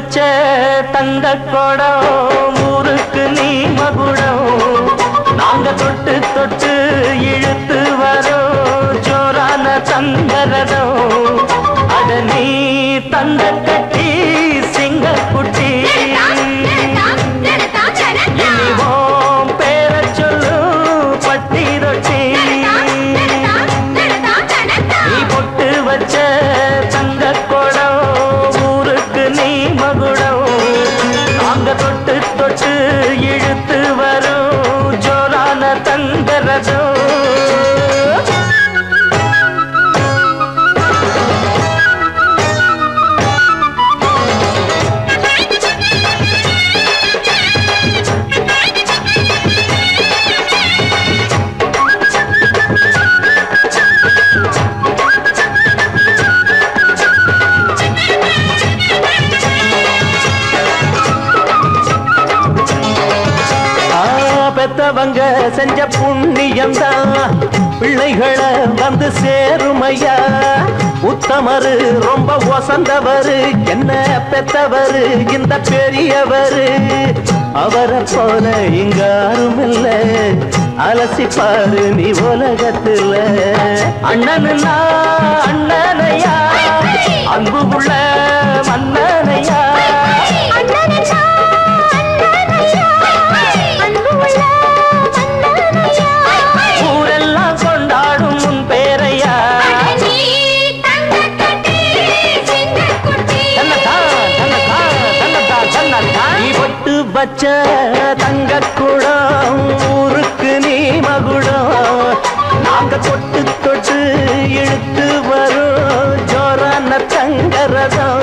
வச்ச தங்க குடம் ஊருக்கு நீ மகுடம் நாங்க தொட்டு தொட்டு இழுத்து வரோம் ஜோரான தங்கரதம் அட நீ தந்த கட்டி சிங்கக்குட்டி இனிவோம் பேர சொல்லு பட்டி ரொட்டி நீ பொட்டு வச்ச தங்க குடம் ஊருக்கு நீ மகுடம் நாங்க தொட்டு தொட்டு இழுத்து வரோம் ஜோரான தங்கரதம் ஆ, பெத்தவங்க செஞ்ச புண்ணியம்தான் பிள்ளைகளை வந்து சேருமையா உத்தமரு ரொம்ப ஒசந்தவரு என்ன பெத்தவரு இந்த பெரியவரு அவரை போல இங்க யாரும் இல்ல அலசி பாரு நீ உலகத்துல அண்ணனுன்னா அண்ணனையா அன்பு உள்ள மன்னனையா ஊரெல்லாம் கொண்டாடும் உன் பேரையா தன்னதா, தன்னதா, தன்னதா, தன்னதா. நீ பொட்டு வச்ச தங்க குடம் ஊருக்கு நீ மகுடம் நாங்க தொட்டு தொட்டு இழுத்து வரும் ஜோரான தங்கரதம்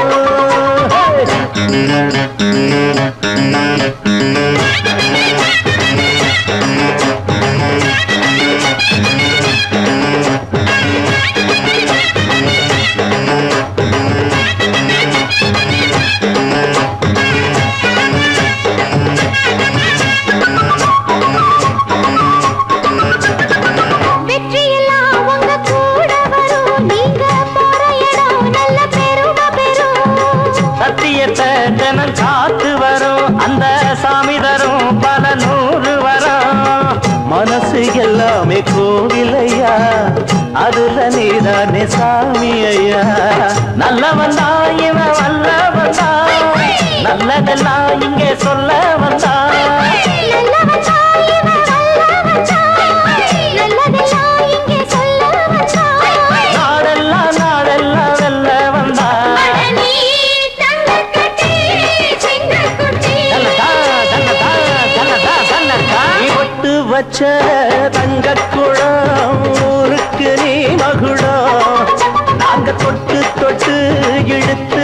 வெற்றியெல்லாம் உங்க கூட வரும் நீங்க போற இடம் நல்ல பெருமை பெறும் சத்தியத்தை தினம் காத்து வரும் அந்த சாமி தரும் பல நூறு வரும் மனசு எல்லாமே கோவிலையா அதுல நீதானே சாமி ஐயா நல்லவன் தான் இவன் வல்லவன் தான் நல்லதெல்லாம் இங்கே சொல்ல வந்தான் நல்லவன் தான் இவன் நல்லவன் தான் நல்லதெல்லாம் இங்கே சொல்ல வந்தான் நாடெல்லாம் நாடெல்லாம் வெல்ல வந்தான் நீ தங்கக்கட்டி சிங்கக்குட்டி தன்னதா, தன்னதா, தன்னதா, தன்னதா. நீ ஒட்டு வச்ச தங்க குடம் ஊருக்கு நீ மகுடம் நாங்க தொட்டு தொட்டு இழுத்து